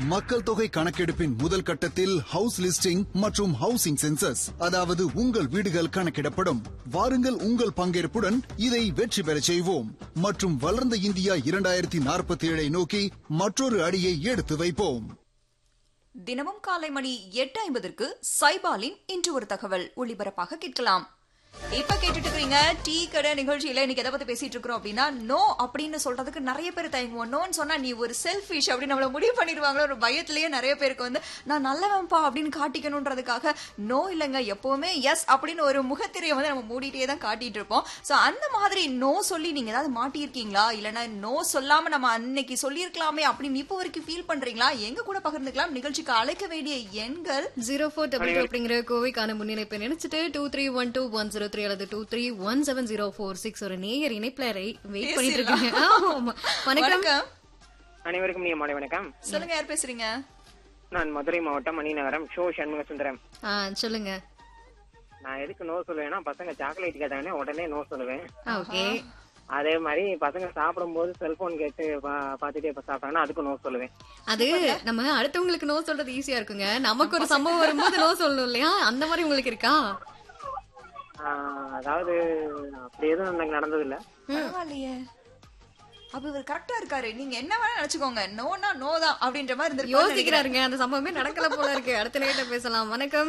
மக்கள் தொகை கணக்கெடுப்பின் முதல் கட்டத்தில் ஹவுஸ் லிஸ்டிங் மற்றும் ஹவுசிங் சென்சஸ் அதாவது உங்கள் வீடுகள் கணக்கிடப்படும் வாருங்கள் உங்கள் பங்கேற்புடன் இதை வெற்றி பெறச் செய்வோம் மற்றும் வளர்ந்த இந்தியா இரண்டாயிரத்தி நாற்பத்தி ஏழை நோக்கி மற்றொரு அடியை எடுத்து வைப்போம் தினமும் காலை மணி எட்டு ஐம்பதற்கு சைபாலின் இன்று ஒரு தகவல் ஒளிபரப்பாக கேட்கலாம் இப்ப கேட்டுட்டு இருக்கீங்க டீ கடை நிகழ்ச்சியில இன்னைக்கு எதை பத்தி பேசிட்டு இருக்கிறோம் அப்படின்னா நோ அப்படின்னு சொல்றதுக்கு நிறைய பேர் தயங்குவோம் நோன்னு சொன்னா நீ ஒரு செல்ஃபிஷ் அப்படின்னு நம்மள முடிவு பண்ணிடுவாங்களோ ஒரு பயத்திலேயே நிறைய பேருக்கு வந்து நான் நல்லவன்பா அப்படின்னு காட்டிக்கணுன்றதுக்காக நோ இல்லைங்க எப்பவுமே எஸ் அப்படின்னு ஒரு முகத்திரையை வந்து நம்ம மூடிட்டே தான் காட்டிட்டு இருப்போம் சோ அந்த மாதிரி நோ சொல்லி நீங்க ஏதாவது மாட்டியிருக்கீங்களா இல்லைன்னா நோ சொல்லாம நம்ம அன்னைக்கு சொல்லியிருக்கலாமே அப்படின்னு இப்போ வரைக்கும் ஃபீல் பண்றீங்களா எங்க கூட பகிர்ந்துக்கலாம் நிகழ்ச்சிக்கு அழைக்க வேண்டிய எண்கள் ஜீரோ ஃபோர் டபுள் டூ அப்படிங்கிற கோவைக்கான முன்னிணைப்பை நினைச்சிட்டு two three one two one zero three அல்லது two three one seven zero four six ஒரு நேயர் இணைப்பிலரை வெயிட் பண்ணிட்டு இருக்கீங்க ஆமா. வணக்கம் வணக்கம் அனைவருக்கும் நீ மாலை வணக்கம் சொல்லுங்க யார் பேசுறீங்க நான் மதுரை மாவட்டம் மணிநகரம் ஷோ சண்முக சுந்தரம் ஆ, சொல்லுங்க நான் எதுக்கு நோ சொல்லுவேன்னா பசங்க சாக்லேட் கேட்டாங்கன்னா உடனே நோ சொல்லுவேன் ஓகே அதே மாதிரி பசங்க சாப்பிடும்போது செல்போன் கேட்டு பா- பார்த்துட்டே இப்ப சாப்பிட்டாங்கன்னா அதுக்கு நோ சொல்லுவேன் அது நம்ம அடுத்தவங்களுக்கு நோ சொல்றது ஈஸியா இருக்குங்க நமக்கு ஒரு சம்பவம் வரும்போது நோ சொல்லணும் இல்லையா அந்த மாதிரி உங்களுக்கு இருக்கா ஆஹ் அதாவது அப்படி எதுவும் எனக்கு நடந்தது இல்ல பரவாயில்லையே அப்ப இவர் கரெக்டா இருக்காரு நீங்க என்ன வேணா நினைச்சுக்கோங்க நோனா நோ தான் அப்படின்ற மாதிரி இருந்திருப்பாருன்னு நினைக்கிறேன். யோசிக்கிறாருங்க அந்த சம்பவமே நடக்கல போல இருக்கு அடுத்த நேரத்தை பேசலாம் வணக்கம்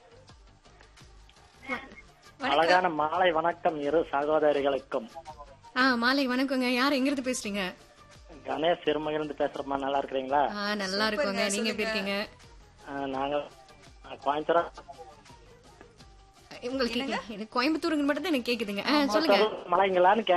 அழகான மாலை வணக்கம் இரு சகோதரிகளுக்கும் ஆ மாலை வணக்கங்க யார் எங்க இருந்து பேசுறீங்க கணேஷ் சிறுமையிலிருந்து பேசுறமா நல்லா இருக்கிறீங்களா ஆ நல்லா இருக்கோங்க நீங்க எப்படி இருக்கீங்க ஆஹ் நாங்க ஆஹ் கோயம்புத்தூர் உங்களுக்கு கேக்குது. எனக்கு கோயம்புத்தூருங்க மட்டும் தான் எனக்கு கேக்குதுங்க ஆ, சொல்லுங்க மலைங்களான்னு